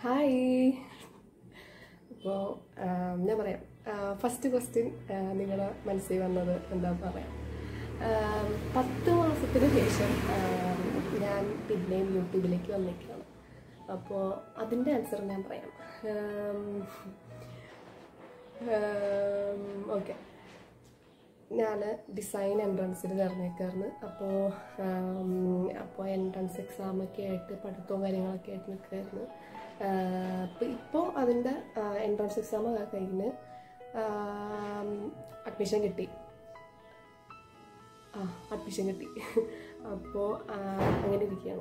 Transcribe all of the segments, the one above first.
hi അപ്പോൾ ഞാൻ പറയാം ഫസ്റ്റ് ക്വസ്റ്റ്യൻ നിങ്ങളുടെ മനസ്സിൽ വന്നത് എന്താ പറയാം ആം, പത്ത് മാസത്തിന് ശേഷം ആം, ഞാൻ പിന്നെയും യൂട്യൂബിലേക്ക് വന്നിരിക്കുകയാണ് അപ്പോൾ അതിൻ്റെ ആൻസർ ഞാൻ പറയാം ഓക്കെ ഞാൻ ഡിസൈൻ എൻട്രൻസിന് ചേർന്നേക്കായിരുന്നു അപ്പോൾ അപ്പോൾ എൻട്രൻസ് എക്സാമൊക്കെ ആയിട്ട് പഠിത്തവും കാര്യങ്ങളൊക്കെ ആയിട്ട് നിൽക്കുമായിരുന്നു അപ്പോൾ ഇപ്പോൾ അതിൻ്റെ എൻട്രൻസ് എക്സാം കഴിഞ്ഞ് അഡ്മിഷൻ കിട്ടി ആ അഡ്മിഷൻ കിട്ടി അപ്പോൾ അങ്ങനെ ഇരിക്കുകയാണ്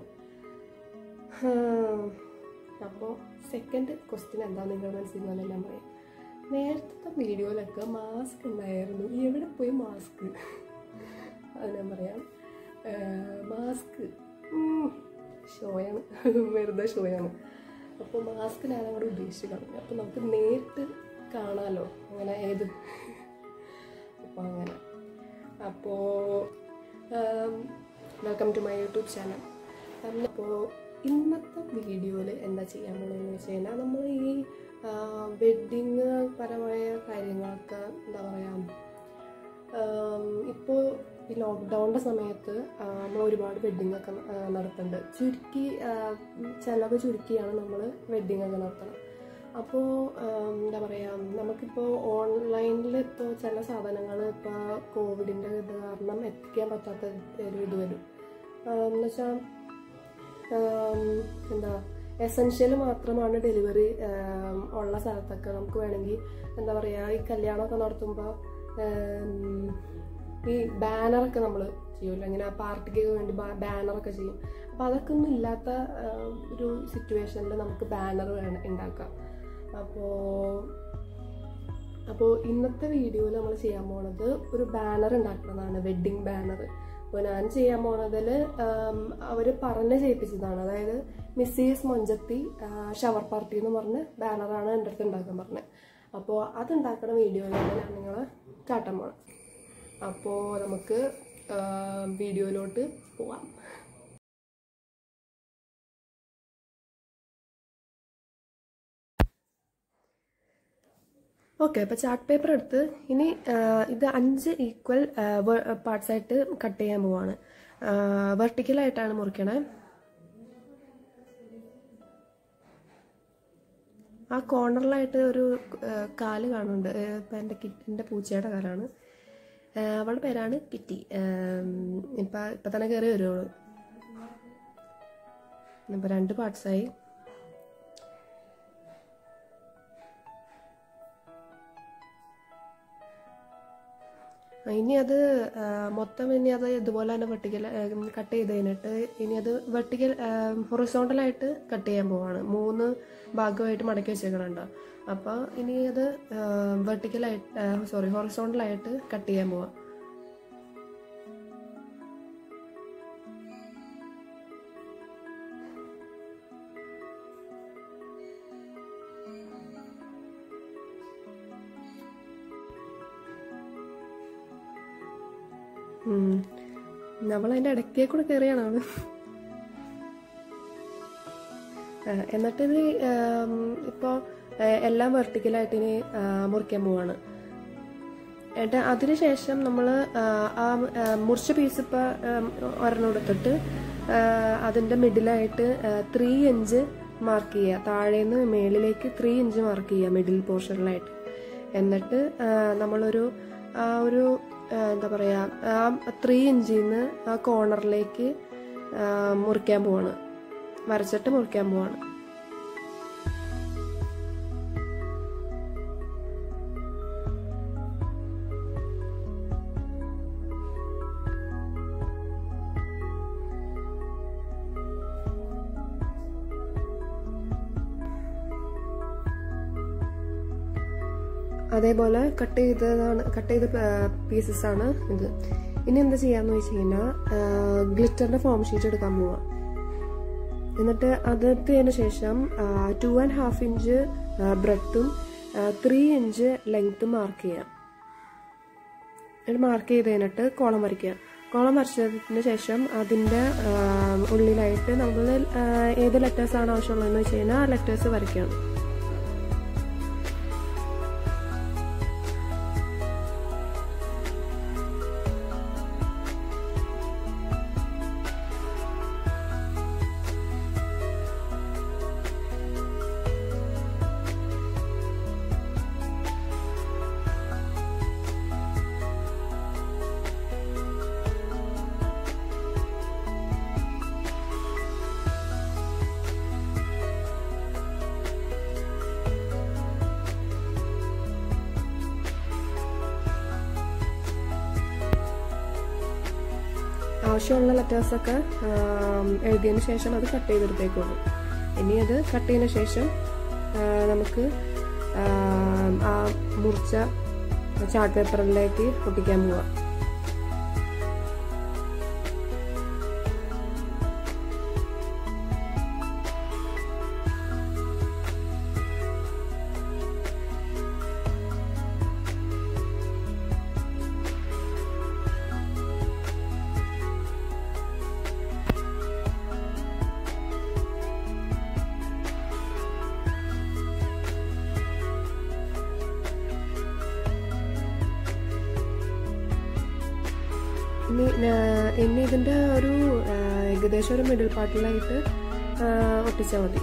അപ്പോൾ സെക്കൻഡ് ക്വസ്റ്റ്യൻ എന്താ നിങ്ങളുടെ മനസ്സിൽ നിന്ന് ഞാൻ പറയാം നേരത്തെ വീഡിയോയിലൊക്കെ മാസ്ക് ഉണ്ടായിരുന്നു എവിടെ പോയി മാസ്ക് അത് ഞാൻ പറയാം മാസ്ക് ഷോയാണ് വെറുതെ ഷോയാണ് അപ്പോൾ മാസ്ക് ഞാൻ അങ്ങോട്ട് ഉദ്ദേശിച്ച് കളഞ്ഞു അപ്പോൾ നമുക്ക് നേരിട്ട് കാണാമല്ലോ അങ്ങനെ ഏത് അപ്പോൾ അങ്ങനെ അപ്പോൾ welcome to my YouTube channel അപ്പോൾ ഇന്നത്തെ വീഡിയോയിൽ എന്താ ചെയ്യാൻ പോകുന്നതെന്ന് വെച്ച് കഴിഞ്ഞാൽ നമ്മൾ ഈ വെഡ്ഡിങ് പരമായ കാര്യങ്ങളൊക്കെ എന്താ പറയുക ഇപ്പോൾ ഈ ലോക്ക്ഡൗണിൻ്റെ സമയത്ത് നമ്മൾ ഒരുപാട് വെഡ്ഡിങ് ഒക്കെ ആ, നടത്തുന്നുണ്ട് ചുരുക്കി ആ, ചിലവ് ചുരുക്കിയാണ് നമ്മൾ വെഡ്ഡിങ് ഒക്കെ നടത്തുന്നത് അപ്പോൾ എന്താ പറയുക നമുക്കിപ്പോൾ ഓൺലൈനിൽ ഇപ്പോൾ ചില സാധനങ്ങൾ ഇപ്പോൾ കോവിഡിൻ്റെ ഇത് കാരണം എത്തിക്കാൻ പറ്റാത്ത ഒരു ഇത് വരും എന്ന് വെച്ചാൽ എന്താ എസെൻഷ്യൽ മാത്രമാണ് ഡെലിവറി ഉള്ള സ്ഥലത്തൊക്കെ നമുക്ക് വേണമെങ്കിൽ എന്താ പറയുക ഈ കല്യാണമൊക്കെ നടത്തുമ്പോൾ ഈ ബാനറൊക്കെ നമ്മൾ ചെയ്യുമല്ലോ ഇങ്ങനെ പാർട്ടിക്ക് വേണ്ടി ബാനറൊക്കെ ചെയ്യും അപ്പോൾ അതൊക്കെ ഒന്നും ഇല്ലാത്ത ആ, ഒരു സിറ്റുവേഷനിൽ നമുക്ക് ബാനർ വേണം ഉണ്ടാക്കാം അപ്പോൾ അപ്പോൾ ഇന്നത്തെ വീഡിയോയിൽ നമ്മൾ ചെയ്യാൻ പോണത് ഒരു ബാനർ ഉണ്ടാക്കുന്നതാണ് വെഡ്ഡിങ് ബാനർ അപ്പോൾ ഞാൻ ചെയ്യാൻ പോണതിൽ അവർ പറഞ്ഞ് ചെയ്യിപ്പിച്ചതാണ് അതായത് മിസ്സീസ് മൊഞ്ചത്തി ഷവർ പാർട്ടി എന്ന് പറഞ്ഞ് ബാനറാണ് എൻ്റെ അടുത്ത് ഉണ്ടാക്കാൻ പറഞ്ഞത് അപ്പോൾ അതുണ്ടാക്കുന്ന വീഡിയോയിലാണ് ഞാൻ നിങ്ങളെ കാട്ടാൻ പോണത് അപ്പോൾ നമുക്ക് വീഡിയോയിലോട്ട് പോവാം ഓക്കെ അപ്പോൾ ചാർട്ട് പേപ്പർ എടുത്ത് ഇനി ആ, ഇത് അഞ്ച് ഈക്വൽ പാർട്സ് ആയിട്ട് കട്ട് ചെയ്യാൻ പോവാണ് വെർട്ടിക്കലായിട്ടാണ് മുറിക്കണേ ആ കോർണറിലായിട്ട് ഒരു ആ, കാല് കാണുന്നുണ്ട് ആ, ഇപ്പം എൻ്റെ കിറ്റ് എൻ്റെ പൂച്ചയുടെ കാലാണ് ആ, അവളുടെ പേരാണ് കിറ്റി ഇപ്പം ഇപ്പം തന്നെ കയറി വരുവുള്ളൂ ഇപ്പം രണ്ട് പാർട്സായി ഇനി അത് ആ, മൊത്തം ഇനി അത് ഇതുപോലെ തന്നെ വെട്ടിക്കൽ കട്ട് ചെയ്ത് കഴിഞ്ഞിട്ട് ഇനി അത് വെട്ടിക്കൽ ഹൊറിസോണ്ടലായിട്ട് കട്ട് ചെയ്യാൻ പോവാണ് മൂന്ന് ഭാഗമായിട്ട് മടക്കി വെച്ചേക്കണുണ്ടോ അപ്പോൾ ഇനി അത് വെർട്ടിക്കലായിട്ട് സോറി ഹൊറിസോണ്ടലായിട്ട് കട്ട് ചെയ്യാൻ പോവാം നമ്മൾ അതിൻ്റെ ഇടയ്ക്കേ കൂടെ കയറിയാണ് അവള് ആ, എന്നിട്ടിത് ഇപ്പോൾ എല്ലാം വെർട്ടിക്കലായിട്ട് ഇനി ആ, മുറിക്കാൻ പോവാണ് എന്നിട്ട് അതിനുശേഷം നമ്മൾ ആ ആ, മുറിച്ച പീസ് ഇപ്പോൾ ഒരെണ്ണം എടുത്തിട്ട് ആ, അതിൻ്റെ മിഡിലായിട്ട് ത്രീ ഇഞ്ച് മാർക്ക് ചെയ്യുക താഴേന്ന് മേളിലേക്ക് ത്രീ ഇഞ്ച് മാർക്ക് ചെയ്യുക മിഡിൽ പോർഷനിലായിട്ട് എന്നിട്ട് ആ, നമ്മളൊരു ആ ഒരു ആ, എന്താ പറയുക ആ ത്രീ ഇഞ്ചിൽ നിന്ന് ആ കോർണറിലേക്ക് മുറിക്കാൻ പോവാണ് വരച്ചിട്ട് മുറിക്കാൻ പോവാണ് അതേപോലെ കട്ട് ചെയ്തതാണ് കട്ട് ചെയ്ത പീസസ് ആണ് ഇത് ഇനി എന്താ ചെയ്യാന്ന് വെച്ച് കഴിഞ്ഞാൽ ഗ്ലിറ്ററിന്റെ ഫോം ഷീറ്റ് എടുക്കാൻ പോവാം എന്നിട്ട് അതെടുത്തതിന് ശേഷം ടു ആൻഡ് ഹാഫ് ഇഞ്ച് ബ്രെഡും ത്രീ ഇഞ്ച് ലെങ്ത്തും മാർക്ക് ചെയ്യാം എന്നിട്ട് മാർക്ക് ചെയ്ത് കഴിഞ്ഞിട്ട് കോളം വരയ്ക്കുക കോളം വരച്ചതിന് ശേഷം അതിൻ്റെ ഉള്ളിലായിട്ട് നമ്മൾ ഏത് ലെറ്റേഴ്സാണ് ആവശ്യമുള്ളതെന്ന് വെച്ച് കഴിഞ്ഞാൽ ആ ലെറ്റേഴ്സ് വരയ്ക്കണം ആവശ്യമുള്ള ലെറ്റേഴ്സൊക്കെ എഴുതിയതിന് ശേഷം അത് കട്ട് ചെയ്തെടുത്തേക്കുള്ളൂ ഇനി അത് കട്ട് ചെയ്തതിന് ശേഷം ആ, നമുക്ക് ആ, ആ മുറിച്ച ചാർട്ട് പേപ്പറിലേക്ക് ഒട്ടിക്കാൻ പോവാം ഇനി ഞാ- ഇനി ഇതിന്റെ ഒരു ആ, ഏകദേശം ഒരു മിഡിൽ പാർട്ടിലായിട്ട് ഒട്ടിച്ചാൽ മതി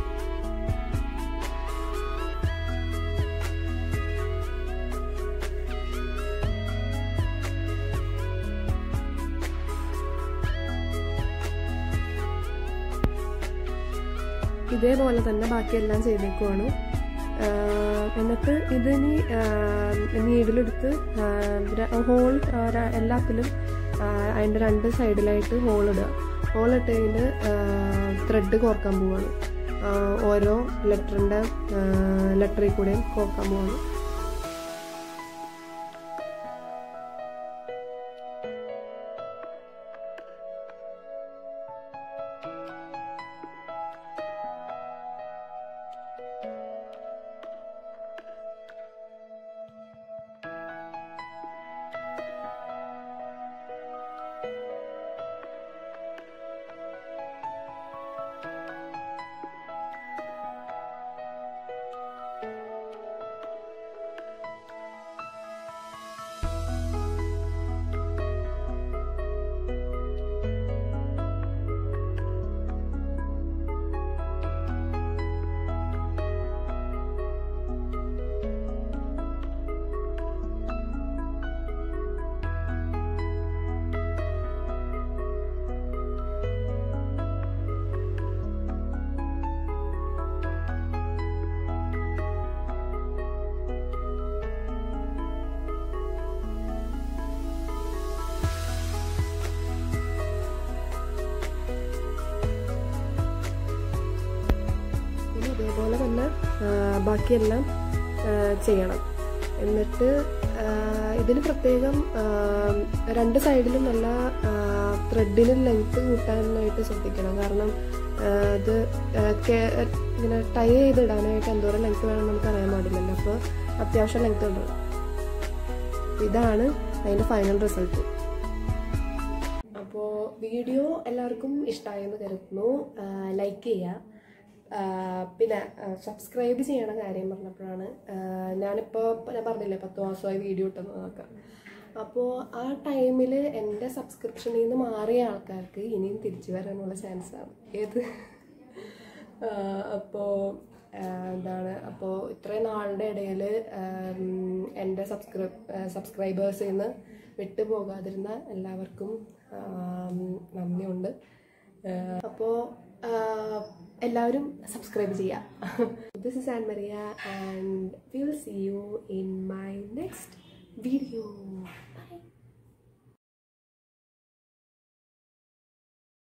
ഇതേപോലെ തന്നെ ബാക്കിയെല്ലാം ചെയ്തേക്കുവാണ് ആഹ് എന്നിട്ട് ഇതിനി നീഡിലെടുത്ത് ഹോൾ എല്ലാത്തിലും ആഹ് അതിൻ്റെ രണ്ട് സൈഡിലായിട്ട് ഹോൾ ഇടുക ഹോൾ ഇട്ട് കഴിഞ്ഞ് ത്രെഡ് കോർക്കാൻ പോവാണ് ആഹ് ഓരോ ലെറ്ററിൻ്റെ ലെറ്ററിൽ കൂടെയും കോർക്കാൻ പോവാണ് ഇനി ഇതേപോലെ തന്നെ ആ, ബാക്കിയെല്ലാം ആ, ചെയ്യണം എന്നിട്ട് ആ, ഇതിന് പ്രത്യേകം ആ, രണ്ട് സൈഡിലും നല്ല ത്രെഡിന് ലെങ്ത് കൂട്ടാനായിട്ട് ശ്രദ്ധിക്കണം കാരണം ആ, ഇത് ആ, കേ- ഇങ്ങനെ ടൈ ചെയ്തിടാനായിട്ട് എന്തോരം ലെങ്ത് വേണം നമുക്ക് അറിയാൻ പാടില്ലല്ലോ അപ്പോൾ അത്യാവശ്യം ലെങ്ത് ഉണ്ടാവും ഇതാണ് അതിൻ്റെ ഫൈനൽ റിസൾട്ട് അപ്പോൾ വീഡിയോ എല്ലാവർക്കും ഇഷ്ടമായെന്ന് കരുതുന്നു ലൈക്ക് ചെയ്യുക ആ, പിന്നെ സബ്സ്ക്രൈബ് ചെയ്യണ കാര്യം പറഞ്ഞപ്പോഴാണ് ആ, ഞാനിപ്പോൾ ഞാൻ പറഞ്ഞില്ലേ പത്ത് മാസമായി വീഡിയോ ഇട്ടെന്നതൊക്കെ അപ്പോൾ ആ ടൈമിൽ എൻ്റെ സബ്സ്ക്രിപ്ഷനിൽ നിന്ന് മാറിയ ആൾക്കാർക്ക് ഇനിയും തിരിച്ചു വരാനുള്ള ചാൻസാണ് ഏത് അപ്പോൾ എന്താണ് അപ്പോൾ ഇത്രയും നാളുടെ ഇടയിൽ എൻ്റെ സബ്സ്ക്രൈ സബ്സ്ക്രൈബേഴ്സിൽ നിന്ന് വിട്ടു പോകാതിരുന്ന എല്ലാവർക്കും ആം, നന്ദിയുണ്ട് അപ്പോൾ എല്ലാവരും സബ്സ്ക്രൈബ് ചെയ്യാം this is Ann Maria and will see you in my next video